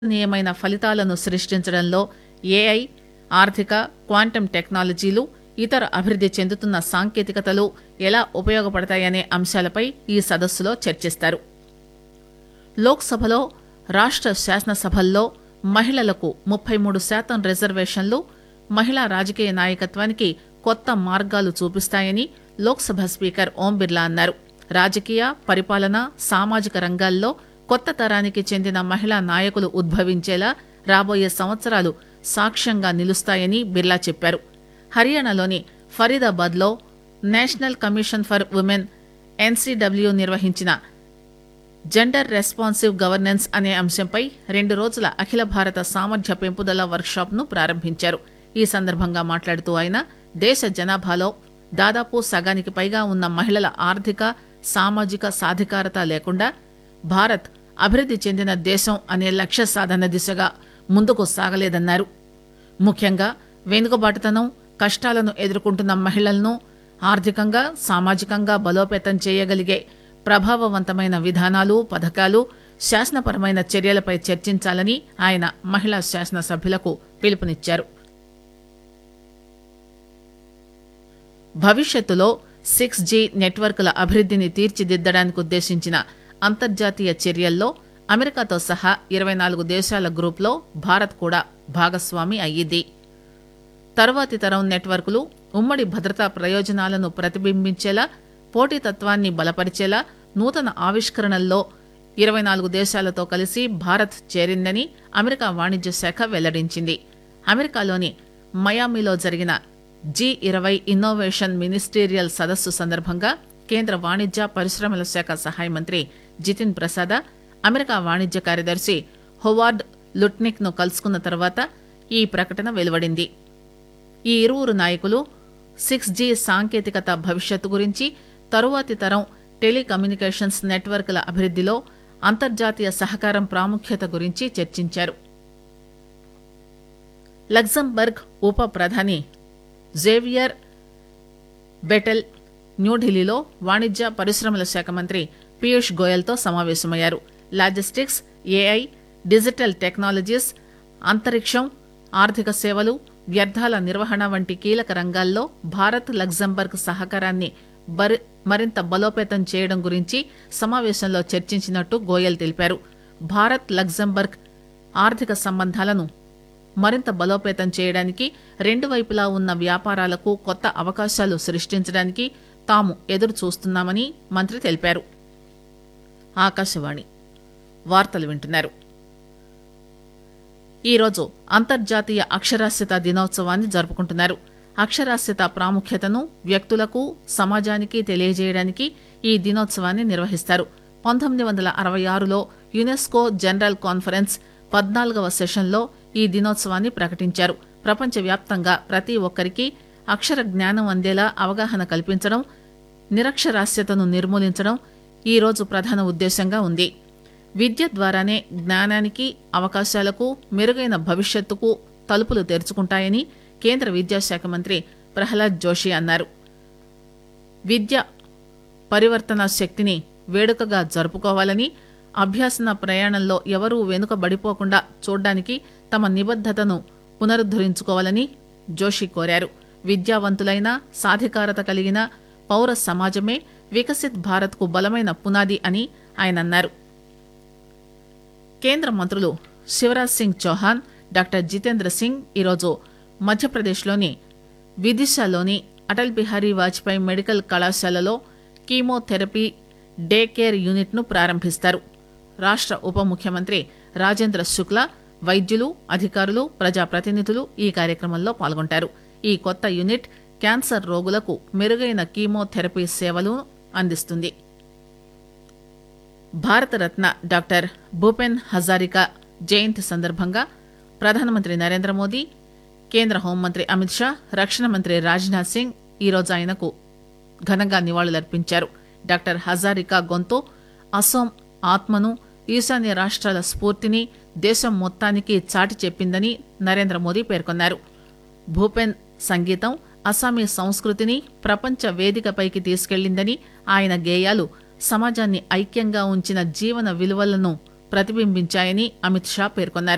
విశ్వసనీయమైన ఫలితాలను సృష్టించడంలో ఏఐ ఆర్థిక క్వాంటం టెక్నాలజీలు ఇతర అభివృద్ది చెందుతున్న సాంకేతికతలు ఎలా ఉపయోగపడతాయనే అంశాలపై ఈ సదస్సులో చర్చిస్తారు లోక్సభలో రాష్ట శాసనసభల్లో మహిళలకు ముప్పై మూడు శాతం రిజర్వేషన్లు మహిళా రాజకీయ నాయకత్వానికి కొత్త మార్గాలు చూపిస్తాయని లోక్సభ స్పీకర్ ఓం బిర్లా అన్నారు రాజకీయ పరిపాలన సామాజిక రంగాల్లో కొత్త తరానికి చెందిన మహిళా నాయకులు ఉద్భవించేలా రాబోయే సంవత్సరాలు సాక్ష్యంగా నిలుస్తాయని బిర్లా చెప్పారు హర్యానాలోని ఫరీదాబాద్ లో National Commission for Women NCW నిర్వహించిన జెండర్ రెస్పాన్సివ్ గవర్నెన్స్ అనే అంశంపై రెండు రోజుల అఖిల భారత సామర్థ్య పెంపుదల వర్క్షాప్ ను ప్రారంభించారు ఈ సందర్భంగా మాట్లాడుతూ ఆయన దేశ జనాభాలో దాదాపు సగానికి పైగా ఉన్న మహిళల ఆర్థిక సామాజిక సాధికారత లేకుండా భారత్ అభివృద్ది చెందిన దేశం అనే లక్ష్య సాధన దిశగా ముందుకు సాగలేదన్నారు ముఖ్యంగా వెనుకబాటుతనం కష్టాలను ఎదుర్కొంటున్న మహిళలను ఆర్థికంగా సామాజికంగా బలోపేతం చేయగలిగే ప్రభావవంతమైన విధానాలు పథకాలు శాసనపరమైన చర్యలపై చర్చించాలని ఆయన మహిళా శాసనసభ్యులకు పిలుపునిచ్చారు భవిష్యత్తులో సిక్స్ జీ నెట్వర్క్ల అభివృద్దిని తీర్చిదిద్దడానికి ఉద్దేశించిన అంతర్జాతీయ చర్యల్లో అమెరికాతో సహా ఇరవై నాలుగు దేశాల గ్రూప్లో భారత్ కూడా భాగస్వామి అయ్యింది తరువాతి తరం నెట్వర్కులు ఉమ్మడి భద్రతా ప్రయోజనాలను ప్రతిబింబించేలా పోటీతత్వాన్ని బలపరిచేలా నూతన ఆవిష్కరణల్లో ఇరవై నాలుగు దేశాలతో కలిసి భారత్ చేరిందని అమెరికా వాణిజ్య శాఖ వెల్లడించింది అమెరికాలోని మయామిలో జరిగిన జీ ఇరవై ఇన్నోవేషన్ మినిస్టీరియల్ సదస్సు సందర్భంగా కేంద్ర వాణిజ్య పరిశ్రమల శాఖ సహాయ మంత్రి జితిన్ ప్రసాద అమెరికా వాణిజ్య కార్యదర్శి హోవార్డ్ లుట్నిక్ ను కలుసుకున్న తర్వాత ఈ ప్రకటన వెలువడింది ఈ ఇరువురు నాయకులు సిక్స్ జీ సాంకేతికత భవిష్యత్తు గురించి తరువాతి తరం టెలికమ్యూనికేషన్స్ నెట్వర్క్ల అభివృద్దిలో అంతర్జాతీయ సహకారం ప్రాముఖ్యత గురించి చర్చించారు లగ్జంబర్గ్ ఉప ప్రధాని జేవియర్ బెటెల్ న్యూఢిల్లీలో వాణిజ్య పరిశ్రమల శాఖ మంత్రి పీయూష్ గోయల్తో సమావేశమయ్యారు లాజిస్టిక్స్ ఏఐ డిజిటల్ టెక్నాలజీస్ అంతరిక్షం ఆర్థిక సేవలు వ్యర్థాల నిర్వహణ వంటి కీలక రంగాల్లో భారత్ లగ్జంబర్గ్ సహకారాన్ని బరి- మరింత బలోపేతం చేయడం గురించి సమావేశంలో చర్చించినట్టు గోయల్ తెలిపారు భారత్ లగ్జంబర్గ్ ఆర్థిక సంబంధాలను మరింత బలోపేతం చేయడానికి రెండు వైపులా ఉన్న వ్యాపారాలకు కొత్త అవకాశాలు సృష్టించడానికి తాము ఎదురు చూస్తున్నామని మంత్రి తెలిపారు ఆకాశవాణి వార్తలు వింటున్నారు ఈరోజు అంతర్జాతీయ అక్షరాస్యత దినోత్సవాన్ని జరుపుకుంటున్నారు అక్షరాస్యత ప్రాముఖ్యతను వ్యక్తులకు సమాజానికి తెలియజేయడానికి ఈ దినోత్సవాన్ని నిర్వహిస్తారు పంతొమ్మిది వందల అరవై ఆరులో యునెస్కో జనరల్ కాన్ఫరెన్స్ పద్నాలుగవ సెషన్లో ఈ దినోత్సవాన్ని ప్రకటించారు ప్రపంచవ్యాప్తంగా ప్రతి ఒక్కరికి అక్షర జ్ఞానం అందేలా అవగాహన కల్పించడం నిరక్షరాస్యతను నిర్మూలించడం ఈ రోజు ప్రధాన ఉద్దేశంగా ఉంది విద్య ద్వారానే జ్ఞానానికి అవకాశాలకు మెరుగైన భవిష్యత్తుకు తలుపులు తెరుచుకుంటాయని కేంద్ర విద్యాశాఖ మంత్రి ప్రహ్లాద్ జోషి అన్నారు విద్య పరివర్తన శక్తిని వేడుకగా జరుపుకోవాలని అభ్యాసన ప్రయాణంలో ఎవరూ వెనుకబడిపోకుండా చూడ్డానికి తమ నిబద్దతను పునరుద్దరించుకోవాలని జోషి కోరారు విద్యావంతులైన సాధికారత కలిగిన పౌర సమాజమే వికసిత్ భారత్కు బలమైన పునాది అని ఆయన అన్నారు కేంద్ర మంత్రులు శివరాజ్ సింగ్ చౌహాన్ డాక్టర్ జితేంద్ర సింగ్ ఈరోజు మధ్యప్రదేశ్లోని విదిశాలోని అటల్ బిహారీ వాజ్పేయి మెడికల్ కళాశాలలో కీమోథెరపీ డే కేర్ యూనిట్ ను ప్రారంభిస్తారు రాష్ట్ర ఉప ముఖ్యమంత్రి రాజేంద్ర శుక్లా వైద్యులు అధికారులు ప్రజాప్రతినిధులు ఈ కార్యక్రమంలో పాల్గొంటారు ఈ కొత్త యూనిట్ క్యాన్సర్ రోగులకు మెరుగైన కీమోథెరపీ సేవలు అందిస్తుంది భారతరత్న డాక్టర్ భూపెన్ హజారికా జయంతి సందర్భంగా ప్రధానమంత్రి నరేంద్ర మోదీ కేంద్ర హోంమంత్రి అమిత్ షా రక్షణ మంత్రి రాజ్నాథ్ సింగ్ ఈరోజు ఆయనకు ఘనంగా నివాళులర్పించారు డాక్టర్ హజారికా గొంతు అసోం ఆత్మను ఈశాన్య రాష్ట్రాల స్ఫూర్తిని దేశం మొత్తానికి చాటి చెప్పిందని నరేంద్ర మోదీ పేర్కొన్నారు భూపెన్ సంగీతం అస్సామీ సంస్కృతిని ప్రపంచ వేదికపైకి తీసుకెళ్లిందని ఆయన గేయాలు సమాజాన్ని ఐక్యంగా ఉంచిన జీవన విలువలను ప్రతిబింబించాయని అమిత్ షా పేర్కొన్నారు